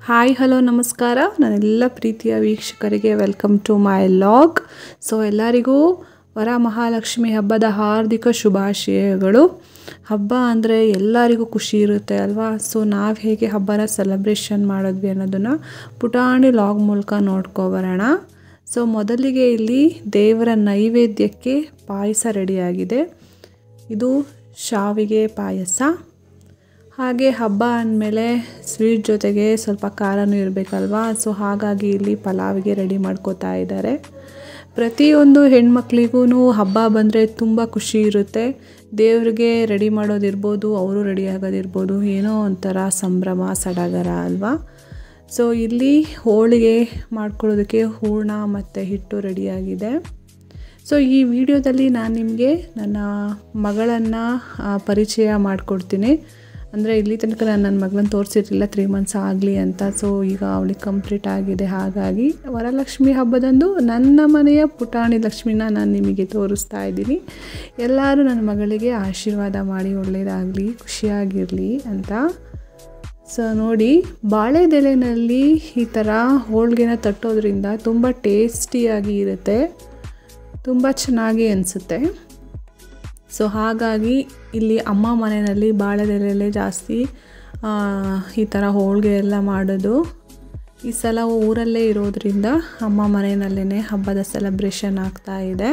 hi hello ನಮಸ್ಕಾರ ನನ್ನೆಲ್ಲ ಪ್ರೀತಿಯ ವೀಕ್ಷಕರಿಗೆ welcome to my vlog so ಎಲ್ಲರಿಗೂ ವರ ಮಹಾಲಕ್ಷ್ಮಿ ಹಬ್ಬದ ಹಾರ್ದಿಕ ಶುಭಾಶಯಗಳು ಹಬ್ಬ ಅಂದರೆ ಎಲ್ಲರಿಗೂ ಖುಷಿ ಇರುತ್ತೆ ಅಲ್ವಾ ಸೊ ನಾವು ಹೇಗೆ ಹಬ್ಬನ ಸೆಲೆಬ್ರೇಷನ್ ಮಾಡಿದ್ವಿ ಅನ್ನೋದನ್ನು ಪುಟಾಣಿ ಲಾಗ್ ಮೂಲಕ ನೋಡ್ಕೊಬರೋಣ ಸೊ ಮೊದಲಿಗೆ ಇಲ್ಲಿ ದೇವರ ನೈವೇದ್ಯಕ್ಕೆ ಪಾಯಸ ರೆಡಿಯಾಗಿದೆ ಇದು ಶಾವಿಗೆ ಪಾಯಸ ಹಾಗೆ ಹಬ್ಬ ಅಂದಮೇಲೆ ಸ್ವೀಟ್ ಜೊತೆಗೆ ಸ್ವಲ್ಪ ಖಾರನೂ ಇರಬೇಕಲ್ವಾ ಸೊ ಹಾಗಾಗಿ ಇಲ್ಲಿ ಪಲಾವಿಗೆ ರೆಡಿ ಮಾಡ್ಕೋತಾ ಇದ್ದಾರೆ ಪ್ರತಿಯೊಂದು ಹೆಣ್ಮಕ್ಳಿಗೂ ಹಬ್ಬ ಬಂದರೆ ತುಂಬ ಖುಷಿ ಇರುತ್ತೆ ದೇವ್ರಿಗೆ ರೆಡಿ ಮಾಡೋದಿರ್ಬೋದು ಅವರು ರೆಡಿ ಆಗೋದಿರ್ಬೋದು ಏನೋ ಒಂಥರ ಸಂಭ್ರಮ ಸಡಗರ ಅಲ್ವಾ ಸೊ ಇಲ್ಲಿ ಹೋಳಿಗೆ ಮಾಡ್ಕೊಳ್ಳೋದಕ್ಕೆ ಹೂರ್ಣ ಮತ್ತು ಹಿಟ್ಟು ರೆಡಿಯಾಗಿದೆ ಸೊ ಈ ವಿಡಿಯೋದಲ್ಲಿ ನಾನು ನಿಮಗೆ ನನ್ನ ಮಗಳನ್ನು ಪರಿಚಯ ಮಾಡಿಕೊಡ್ತೀನಿ ಅಂದರೆ ಇಲ್ಲಿ ತನಕ ನಾನು ನನ್ನ ಮಗಳನ್ನ ತೋರಿಸಿರಲಿಲ್ಲ ತ್ರೀ ಮಂತ್ಸ್ ಆಗಲಿ ಅಂತ ಸೊ ಈಗ ಅವಳಿಗೆ ಕಂಪ್ಲೀಟ್ ಆಗಿದೆ ಹಾಗಾಗಿ ವರಲಕ್ಷ್ಮಿ ಹಬ್ಬದಂದು ನನ್ನ ಮನೆಯ ಪುಟಾಣಿ ಲಕ್ಷ್ಮಿನ ನಾನು ನಿಮಗೆ ತೋರಿಸ್ತಾ ಇದ್ದೀನಿ ಎಲ್ಲರೂ ನನ್ನ ಮಗಳಿಗೆ ಆಶೀರ್ವಾದ ಮಾಡಿ ಒಳ್ಳೆಯದಾಗಲಿ ಖುಷಿಯಾಗಿರಲಿ ಅಂತ ಸೊ ನೋಡಿ ಬಾಳೆದೆಲೆನಲ್ಲಿ ಈ ಥರ ಹೋಳಿಗೆನ ತಟ್ಟೋದ್ರಿಂದ ತುಂಬ ಟೇಸ್ಟಿಯಾಗಿ ಇರುತ್ತೆ ತುಂಬ ಚೆನ್ನಾಗಿ ಅನಿಸುತ್ತೆ ಸೊ ಹಾಗಾಗಿ ಇಲ್ಲಿ ಅಮ್ಮ ಮನೆಯಲ್ಲಿ ಬಾಳೆದೆಲೆಯಲ್ಲೇ ಜಾಸ್ತಿ ಈ ಥರ ಹೋಳಿಗೆ ಎಲ್ಲ ಮಾಡೋದು ಈ ಸಲ ಊರಲ್ಲೇ ಇರೋದ್ರಿಂದ ಅಮ್ಮ ಮನೆಯಲ್ಲೇ ಹಬ್ಬದ ಸೆಲೆಬ್ರೇಷನ್ ಆಗ್ತಾ ಇದೆ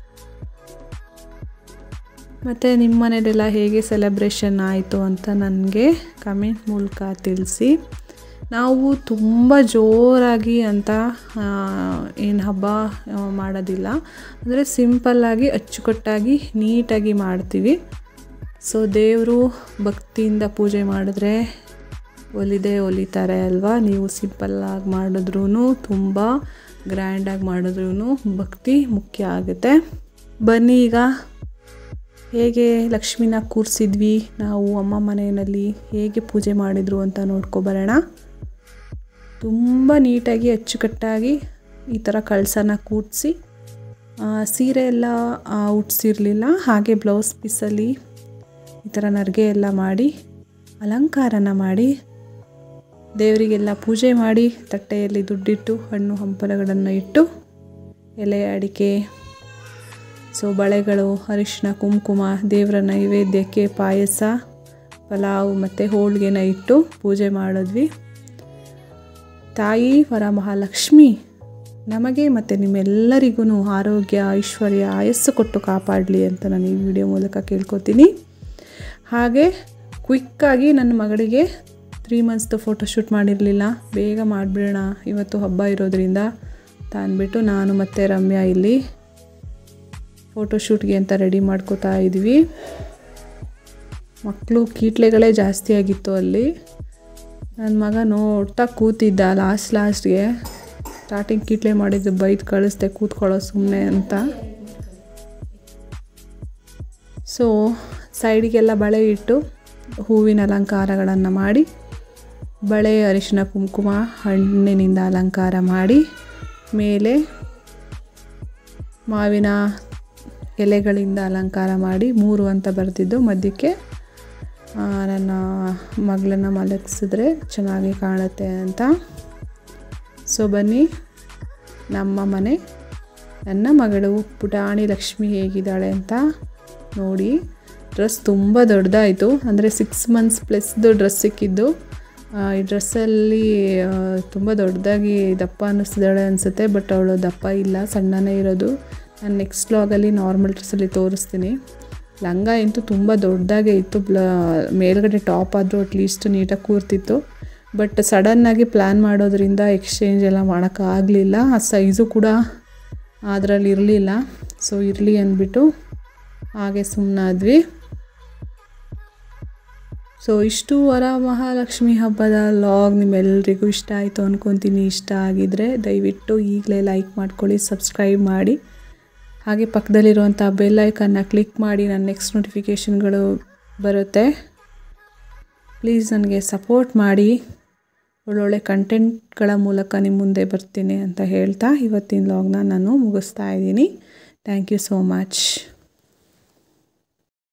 ಮತ್ತು ನಿಮ್ಮ ಮನೇಲೆಲ್ಲ ಹೇಗೆ ಸೆಲೆಬ್ರೇಷನ್ ಆಯಿತು ಅಂತ ನನಗೆ ಕಮೆಂಟ್ ಮೂಲಕ ತಿಳಿಸಿ ನಾವು ತುಂಬ ಜೋರಾಗಿ ಅಂತ ಏನು ಹಬ್ಬ ಮಾಡೋದಿಲ್ಲ ಅಂದರೆ ಸಿಂಪಲ್ಲಾಗಿ ಅಚ್ಚುಕಟ್ಟಾಗಿ ನೀಟಾಗಿ ಮಾಡ್ತೀವಿ ಸೊ ದೇವರು ಭಕ್ತಿಯಿಂದ ಪೂಜೆ ಮಾಡಿದ್ರೆ ಒಲಿದೇ ಒಲಿತಾರೆ ಅಲ್ವಾ ನೀವು ಸಿಂಪಲ್ಲಾಗಿ ಮಾಡಿದ್ರೂ ತುಂಬ ಗ್ರ್ಯಾಂಡಾಗಿ ಮಾಡಿದ್ರೂ ಭಕ್ತಿ ಮುಖ್ಯ ಆಗುತ್ತೆ ಬನ್ನಿ ಈಗ ಹೇಗೆ ಲಕ್ಷ್ಮಿನ ಕೂರಿಸಿದ್ವಿ ನಾವು ಅಮ್ಮ ಮನೆಯಲ್ಲಿ ಹೇಗೆ ಪೂಜೆ ಮಾಡಿದರು ಅಂತ ನೋಡ್ಕೊಬರೋಣ ತುಂಬ ನೀಟಾಗಿ ಅಚ್ಚುಕಟ್ಟಾಗಿ ಈ ಥರ ಕಳಸನ ಕೂಡಿಸಿ ಸೀರೆ ಎಲ್ಲ ಉಟ್ಸಿರಲಿಲ್ಲ ಹಾಗೆ ಬ್ಲೌಸ್ ಪೀಸಲ್ಲಿ ಈ ಥರ ನರಿಗೆ ಎಲ್ಲ ಮಾಡಿ ಅಲಂಕಾರನ ಮಾಡಿ ದೇವರಿಗೆಲ್ಲ ಪೂಜೆ ಮಾಡಿ ತಟ್ಟೆಯಲ್ಲಿ ದುಡ್ಡಿಟ್ಟು ಹಣ್ಣು ಹಂಪಲಗಳನ್ನು ಇಟ್ಟು ಎಲೆ ಅಡಿಕೆ ಸೊ ಬಳೆಗಳು ಅರಿಶಿನ ಕುಂಕುಮ ದೇವರ ನೈವೇದ್ಯಕ್ಕೆ ಪಾಯಸ ಪಲಾವ್ ಮತ್ತು ಹೋಳಿಗೆನ ಇಟ್ಟು ಪೂಜೆ ಮಾಡಿದ್ವಿ ತಾಯಿ ವರಮಹಾಲಕ್ಷ್ಮಿ ನಮಗೆ ಮತ್ತು ನಿಮ್ಮೆಲ್ಲರಿಗೂ ಆರೋಗ್ಯ ಐಶ್ವರ್ಯ ಆಯಸ್ಸು ಕೊಟ್ಟು ಕಾಪಾಡಲಿ ಅಂತ ನಾನು ಈ ವಿಡಿಯೋ ಮೂಲಕ ಕೇಳ್ಕೊತೀನಿ ಹಾಗೆ ಕ್ವಿಕ್ಕಾಗಿ ನನ್ನ ಮಗಳಿಗೆ ತ್ರೀ ಮಂತ್ಸ್ದು ಫೋಟೋಶೂಟ್ ಮಾಡಿರಲಿಲ್ಲ ಬೇಗ ಮಾಡಿಬಿಡೋಣ ಇವತ್ತು ಹಬ್ಬ ಇರೋದ್ರಿಂದ ಅಂತ ಅಂದ್ಬಿಟ್ಟು ನಾನು ಮತ್ತು ರಮ್ಯಾ ಇಲ್ಲಿ ಫೋಟೋಶೂಟ್ಗೆ ಅಂತ ರೆಡಿ ಮಾಡ್ಕೋತಾ ಇದ್ವಿ ಮಕ್ಕಳು ಕೀಟ್ಲೆಗಳೇ ಜಾಸ್ತಿ ಆಗಿತ್ತು ಅಲ್ಲಿ ನನ್ನ ಮಗ ನೋಡ್ತಾ ಕೂತಿದ್ದ ಲಾಸ್ಟ್ ಲಾಸ್ಟ್ಗೆ ಸ್ಟಾರ್ಟಿಂಗ್ ಕೀಟ್ಲೆ ಮಾಡಿದ್ದು ಬೈದು ಕಳಿಸ್ದೆ ಕೂತ್ಕೊಳ್ಳೋ ಸುಮ್ಮನೆ ಅಂತ ಸೊ ಸೈಡಿಗೆಲ್ಲ ಬಳೆ ಇಟ್ಟು ಹೂವಿನ ಅಲಂಕಾರಗಳನ್ನು ಮಾಡಿ ಬಳೆ ಅರಿಶಿನ ಕುಂಕುಮ ಹಣ್ಣಿನಿಂದ ಅಲಂಕಾರ ಮಾಡಿ ಮೇಲೆ ಮಾವಿನ ಎಲೆಗಳಿಂದ ಅಲಂಕಾರ ಮಾಡಿ ಮೂರು ಅಂತ ಬರೆದಿದ್ದು ಮಧ್ಯಕ್ಕೆ ನನ್ನ ಮಗಳನ್ನ ಮಲಗಿಸಿದ್ರೆ ಚೆನ್ನಾಗಿ ಕಾಣುತ್ತೆ ಅಂತ ಸೊ ಬನ್ನಿ ನಮ್ಮ ಮನೆ ನನ್ನ ಮಗಳು ಪುಟಾಣಿ ಲಕ್ಷ್ಮಿ ಹೇಗಿದ್ದಾಳೆ ಅಂತ ನೋಡಿ ಡ್ರೆಸ್ ತುಂಬ ದೊಡ್ಡದಾಯಿತು ಅಂದರೆ ಸಿಕ್ಸ್ ಮಂತ್ಸ್ ಪ್ಲಸ್ದು ಡ್ರೆಸ್ ಸಿಕ್ಕಿದ್ದು ಈ ಡ್ರೆಸ್ಸಲ್ಲಿ ತುಂಬ ದೊಡ್ಡದಾಗಿ ದಪ್ಪ ಅನ್ನಿಸ್ತಿದ್ದಾಳೆ ಅನಿಸುತ್ತೆ ಬಟ್ ಅವಳು ದಪ್ಪ ಇಲ್ಲ ಸಣ್ಣನೇ ಇರೋದು ನಾನು ನೆಕ್ಸ್ಟ್ ವ್ಲಾಗಲ್ಲಿ ನಾರ್ಮಲ್ ಡ್ರೆಸ್ಸಲ್ಲಿ ತೋರಿಸ್ತೀನಿ ಲಂಗ ಅಂತೂ ತುಂಬ ದೊಡ್ಡದಾಗೇ ಇತ್ತು ಬ್ಲ ಮೇಲ್ಗಡೆ ಟಾಪ್ ಆದರೂ ಅಟ್ಲೀಸ್ಟ್ ನೀಟಾಗಿ ಕೂರ್ತಿತ್ತು ಬಟ್ ಸಡನ್ನಾಗಿ ಪ್ಲ್ಯಾನ್ ಮಾಡೋದ್ರಿಂದ ಎಕ್ಸ್ಚೇಂಜ್ ಎಲ್ಲ ಮಾಡೋಕ್ಕಾಗಲಿಲ್ಲ ಆ ಸೈಜು ಕೂಡ ಅದರಲ್ಲಿ ಇರಲಿಲ್ಲ ಸೊ ಇರಲಿ ಅಂದ್ಬಿಟ್ಟು ಹಾಗೆ ಸುಮ್ಮನಾದ್ವಿ ಸೊ ಇಷ್ಟು ವರ ಮಹಾಲಕ್ಷ್ಮಿ ಹಬ್ಬದ ಲಾಗ್ ನಿಮ್ಮೆಲ್ಲರಿಗೂ ಇಷ್ಟ ಆಯಿತು ಅಂದ್ಕೊತೀನಿ ಇಷ್ಟ ಆಗಿದರೆ ದಯವಿಟ್ಟು ಈಗಲೇ ಲೈಕ್ ಮಾಡ್ಕೊಳ್ಳಿ ಸಬ್ಸ್ಕ್ರೈಬ್ ಮಾಡಿ ಹಾಗೆ ಪಕ್ಕದಲ್ಲಿರುವಂಥ ಬೆಲ್ ಐಕನ್ನ ಕ್ಲಿಕ್ ಮಾಡಿ ನನ್ನ ನೆಕ್ಸ್ಟ್ ನೋಟಿಫಿಕೇಷನ್ಗಳು ಬರುತ್ತೆ ಪ್ಲೀಸ್ ನನಗೆ ಸಪೋರ್ಟ್ ಮಾಡಿ ಒಳ್ಳೊಳ್ಳೆ ಕಂಟೆಂಟ್ಗಳ ಮೂಲಕ ನಿಮ್ಮ ಮುಂದೆ ಬರ್ತೀನಿ ಅಂತ ಹೇಳ್ತಾ ಇವತ್ತಿನ ಲಾಗ್ನ ನಾನು ಮುಗಿಸ್ತಾ ಇದ್ದೀನಿ ಥ್ಯಾಂಕ್ ಯು ಸೋ ಮಚ್